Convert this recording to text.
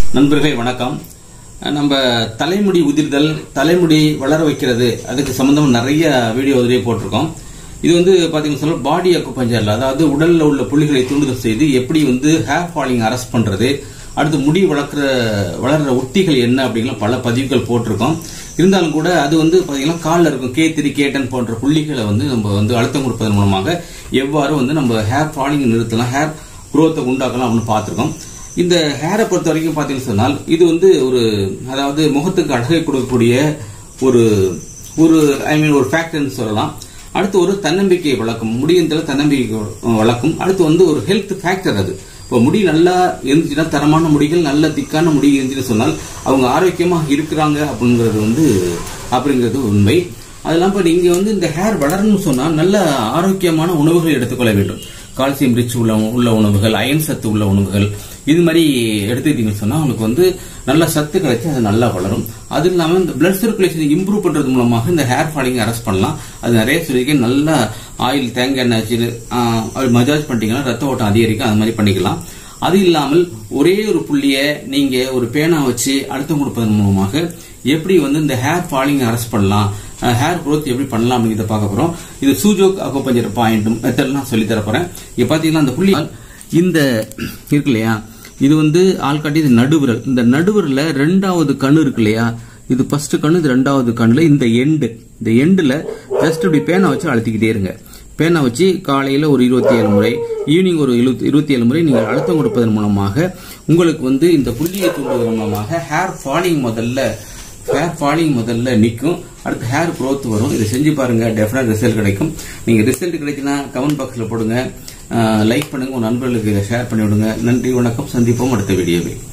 நண்பர்களே வணக்கம் நம்ம தலைமுடி உதிர்தல் தலைமுடி வளர வைக்கிறது அதுக்கு சம்பந்தமா நிறைய வீடியோ அதிலே போட்டிருக்கோம் இது வந்து பாத்தீங்கன்னா சொல்ல பாடி அக்குபஞ்சர்ல அதாவது உடல்ல உள்ள புள்ளிகளை தூண்டுதல் செய்து எப்படி வந்து ஹேர் ஃபாலிங் அரெஸ்ட் பண்றது அடுத்து முடி வளர்க்குற வளர்ற உத்திகள் என்ன அப்படிங்கிற பல பதிவுகள் போட்டிருக்கோம் இருந்தாலும் கூட அது வந்து பாத்தீங்கன்னா காலில் இருக்கும் கே த்ரீ கேட்டன் போன்ற புள்ளிகளை வந்து நம்ம வந்து அழுத்தம் கொடுப்பதன் மூலமாக எவ்வாறு வந்து நம்ம ஹேர் ஃபாலிங் நிறுத்தலாம் ஹேர் குரோத்தை உண்டாக்கலாம் அப்படின்னு பார்த்துருக்கோம் இந்த ஹேரை பொறுத்த வரைக்கும் பார்த்தீங்கன்னு சொன்னால் இது வந்து ஒரு அதாவது முகத்துக்கு அழகை கொடுக்கக்கூடிய ஒரு ஒரு ஐ மீன் ஒரு ஃபேக்டர்னு சொல்லலாம் அடுத்து ஒரு தன்னம்பிக்கை வழக்கம் முடியந்தில் தன்னம்பிக்கை வழக்கம் அடுத்து வந்து ஒரு ஹெல்த் ஃபேக்டர் அது இப்போ முடி நல்லா இருந்துச்சுன்னா தரமான முடிகள் நல்ல திக்கான முடி இருந்துச்சுன்னு சொன்னால் அவங்க ஆரோக்கியமாக இருக்கிறாங்க அப்படிங்கிறது வந்து அப்படிங்கிறது உண்மை அதெல்லாம் இப்போ நீங்கள் வந்து இந்த ஹேர் வளரணும்னு சொன்னால் நல்ல ஆரோக்கியமான உணவுகளை எடுத்துக்கொள்ள வேண்டும் கால்சியம் ரிச் உள்ள உள்ள உணவுகள் அயன் சத்து உள்ள உணவுகள் இது மாதிரி எடுத்துக்கிட்டீங்கன்னு சொன்னா உங்களுக்கு வந்து நல்ல சத்து கிடைச்சி அது நல்லா வளரும் அது இல்லாம இந்த பிளட் சர்க்குலேஷன் இம்ப்ரூவ் பண்றது மூலமாக இந்த ஹேர் ஃபாலிங் அரெஸ்ட் பண்ணலாம் அது நிறைய சொல்லியிருக்கேன் நல்லா ஆயில் தேங்காய் எண்ணெய் வச்சு மஜாஜ் பண்ணிட்டீங்கன்னா ரத்த ஓட்டம் அதிகரிக்கும் அது மாதிரி பண்ணிக்கலாம் அது இல்லாமல் ஒரே ஒரு புள்ளிய நீங்க ஒரு பேனா வச்சு அழுத்தம் கொடுப்பதன் மூலமாக எப்படி வந்து இந்த ஹேர் ஃபாலிங் அரெஸ்ட் பண்ணலாம் ஹேர் growth எப்படி பண்ணலாம் அப்படிங்கிறத பார்க்க போறோம் இது சூஜோக் அக்குபஞ்சர் பாயிண்ட் மெத்தட்லாம் சொல்லி தர போறேன் இப்போ பாத்தீங்கன்னா அந்த புள்ளி இந்த இருக்கு இல்லையா இது வந்து ஆள்காட்டி இது நடுவிரல் இந்த நடுவிரல்ல ரெண்டாவது கண்ணு இருக்கு இல்லையா இது ஃபர்ஸ்ட் கண்ணு இது ரெண்டாவது கண்ணுல இந்த எண்டு இந்த எண்டுல ஜஸ்ட் இப்படி பேனை வச்சு அழுத்திக்கிட்டே இருங்க பேனை வச்சு காலையில் ஒரு இருபத்தி ஏழு முறை ஈவினிங் ஒரு இருபத்தி இருபத்தி ஏழு முறை நீங்கள் அழுத்தம் கொடுப்பதன் மூலமாக உங்களுக்கு வந்து இந்த புள்ளியை தூண்டுவதன் மூலமாக ஹேர் ஃபாலிங் முதல்ல ஹேர் ஃபாலிங் முதல்ல நிற்கும் அடுத்து ஹேர் growth வரும் இதை செஞ்சு பாருங்க டெஃபினட் ரிசல்ட் கிடைக்கும் நீங்கள் ரிசல்ட் கிடைச்சுன்னா கமெண்ட் பாக்ஸில் போடுங்க லைக் பண்ணுங்க உங்க நண்பர்களுக்கு இதை ஷேர் பண்ணி விடுங்க நன்றி வணக்கம் சந்திப்போம் அடுத்த வீடியோவில்